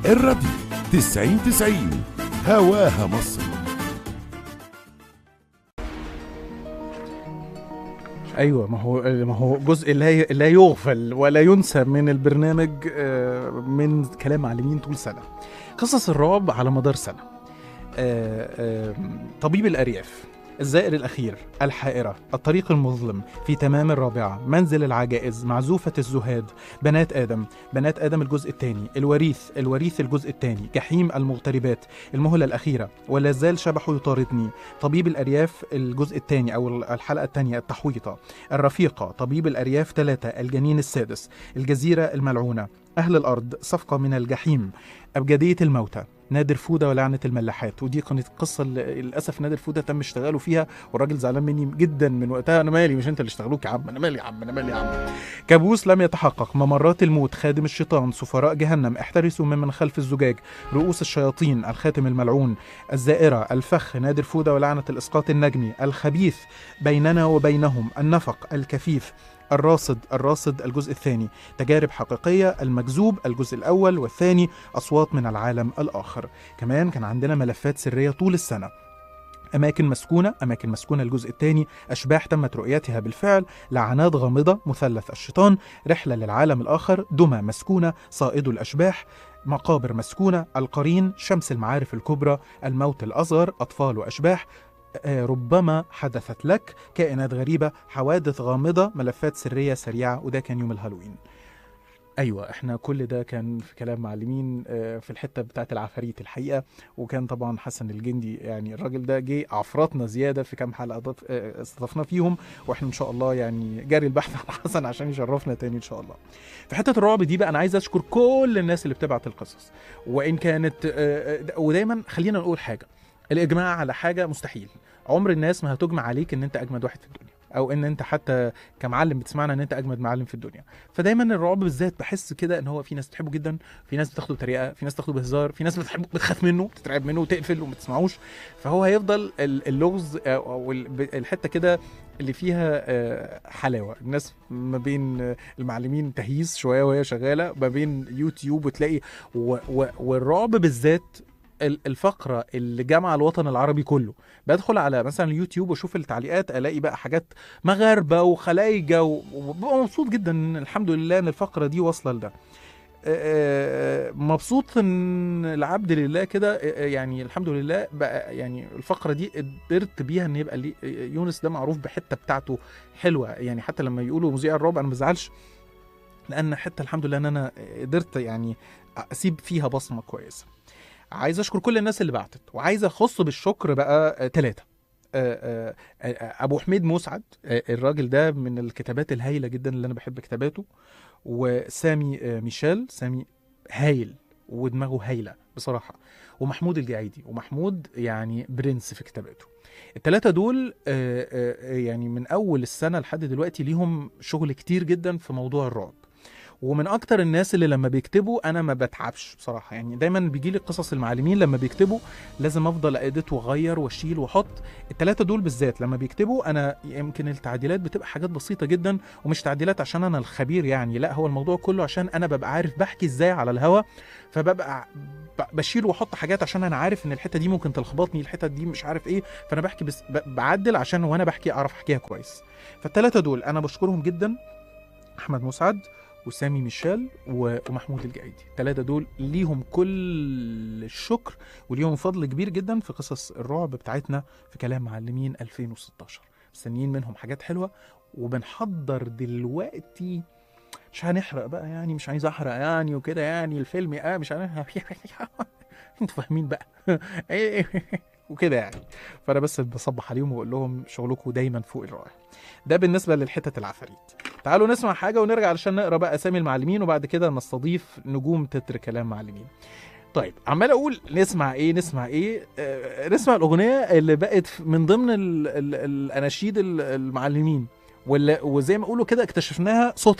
الراديو 90 90 هواها مصر ايوه ما هو ما هو جزء لا ي- لا يغفل ولا ينسى من البرنامج آه، من كلام معلمين طول سنه قصص الرعب على مدار سنه آه، آه، طبيب الارياف الزائر الأخير الحائرة الطريق المظلم في تمام الرابعة منزل العجائز معزوفة الزهاد بنات آدم بنات آدم الجزء الثاني الوريث الوريث الجزء الثاني جحيم المغتربات المهلة الأخيرة ولا زال شبحه يطاردني طبيب الأرياف الجزء الثاني أو الحلقة الثانية التحويطة الرفيقة طبيب الأرياف ثلاثة الجنين السادس الجزيرة الملعونة أهل الأرض صفقة من الجحيم أبجدية الموتى نادر فودة ولعنة الملاحات ودي كانت قصة اللي للأسف نادر فودة تم اشتغاله فيها والراجل زعلان مني جدا من وقتها أنا مالي مش أنت اللي اشتغلوك يا عم أنا مالي يا عم أنا مالي يا عم كابوس لم يتحقق ممرات الموت خادم الشيطان سفراء جهنم احترسوا ممن خلف الزجاج رؤوس الشياطين الخاتم الملعون الزائرة الفخ نادر فودة ولعنة الإسقاط النجمي الخبيث بيننا وبينهم النفق الكفيف الراصد الراصد الجزء الثاني تجارب حقيقية المجذوب الجزء الأول والثاني أصوات من العالم الآخر كمان كان عندنا ملفات سرية طول السنة أماكن مسكونة أماكن مسكونة الجزء الثاني أشباح تمت رؤيتها بالفعل لعنات غامضة مثلث الشيطان رحلة للعالم الآخر دمى مسكونة صائد الأشباح مقابر مسكونة القرين شمس المعارف الكبرى الموت الأصغر أطفال وأشباح آه، ربما حدثت لك كائنات غريبة حوادث غامضة ملفات سرية سريعة وده كان يوم الهالوين ايوه احنا كل ده كان في كلام معلمين آه، في الحته بتاعت العفاريت الحقيقه وكان طبعا حسن الجندي يعني الراجل ده جه عفرتنا زياده في كام حلقه ضف- آه، استضفنا فيهم واحنا ان شاء الله يعني جاري البحث عن حسن عشان يشرفنا تاني ان شاء الله. في حته الرعب دي بقى انا عايز اشكر كل الناس اللي بتبعت القصص وان كانت آه، آه، ودايما خلينا نقول حاجه الاجماع على حاجه مستحيل عمر الناس ما هتجمع عليك ان انت اجمد واحد في الدنيا او ان انت حتى كمعلم بتسمعنا ان انت اجمد معلم في الدنيا فدايما الرعب بالذات بحس كده ان هو في ناس بتحبه جدا في ناس بتاخده بطريقه في ناس بتاخده بهزار في ناس بتحب بتخاف منه بتترعب منه وتقفل وما تسمعوش فهو هيفضل ال- اللغز آه، او ال- ب- الحته كده اللي فيها آه، حلاوه الناس ما بين آه، المعلمين تهييس شويه وهي شغاله ما بين يوتيوب وتلاقي و و والرعب بالذات ال- الفقره اللي جامعه الوطن العربي كله بدخل على مثلا اليوتيوب واشوف التعليقات الاقي بقى حاجات مغاربه وخلايجه و- وببقى مبسوط جدا ان الحمد لله ان الفقره دي واصله لده آه، مبسوط ان العبد لله كده آه، يعني الحمد لله بقى يعني الفقره دي قدرت بيها ان يبقى لي يونس ده معروف بحته بتاعته حلوه يعني حتى لما يقولوا مذيع الرعب انا ما بزعلش لان حته الحمد لله ان انا قدرت يعني اسيب فيها بصمه كويسه عايز اشكر كل الناس اللي بعتت وعايز اخص بالشكر بقى ثلاثه ابو حميد مسعد آه، الراجل ده من الكتابات الهايله جدا اللي انا بحب كتاباته وسامي آه، ميشيل سامي هايل ودماغه هايله بصراحه ومحمود الجعيدي ومحمود يعني برنس في كتاباته الثلاثه دول آه، آه، يعني من اول السنه لحد دلوقتي ليهم شغل كتير جدا في موضوع الرعب ومن اكتر الناس اللي لما بيكتبوا انا ما بتعبش بصراحه يعني دايما بيجي لي قصص المعلمين لما بيكتبوا لازم افضل اديت واغير واشيل واحط الثلاثه دول بالذات لما بيكتبوا انا يمكن التعديلات بتبقى حاجات بسيطه جدا ومش تعديلات عشان انا الخبير يعني لا هو الموضوع كله عشان انا ببقى عارف بحكي ازاي على الهوا فببقى ب- بشيل واحط حاجات عشان انا عارف ان الحته دي ممكن تلخبطني الحته دي مش عارف ايه فانا بحكي بس ب- بعدل عشان وانا بحكي اعرف احكيها كويس فالثلاثه دول انا بشكرهم جدا احمد مسعد وسامي ميشيل و- ومحمود الجعيدي الثلاثه دول ليهم كل الشكر وليهم فضل كبير جدا في قصص الرعب بتاعتنا في كلام معلمين 2016 مستنيين منهم حاجات حلوه وبنحضر دلوقتي مش هنحرق بقى يعني مش عايز احرق يعني وكده يعني الفيلم اه مش هنحرق انتوا فاهمين بقى وكده يعني فانا بس بصبح عليهم واقول لهم شغلكم دايما فوق الرائع ده بالنسبه للحتت العفاريت تعالوا نسمع حاجه ونرجع علشان نقرا بقى اسامي المعلمين وبعد كده نستضيف نجوم تتر كلام معلمين طيب عمال اقول نسمع ايه نسمع ايه آه نسمع الاغنيه اللي بقت من ضمن ال ال الاناشيد ال- المعلمين واللي وزي ما اقولوا كده اكتشفناها صوت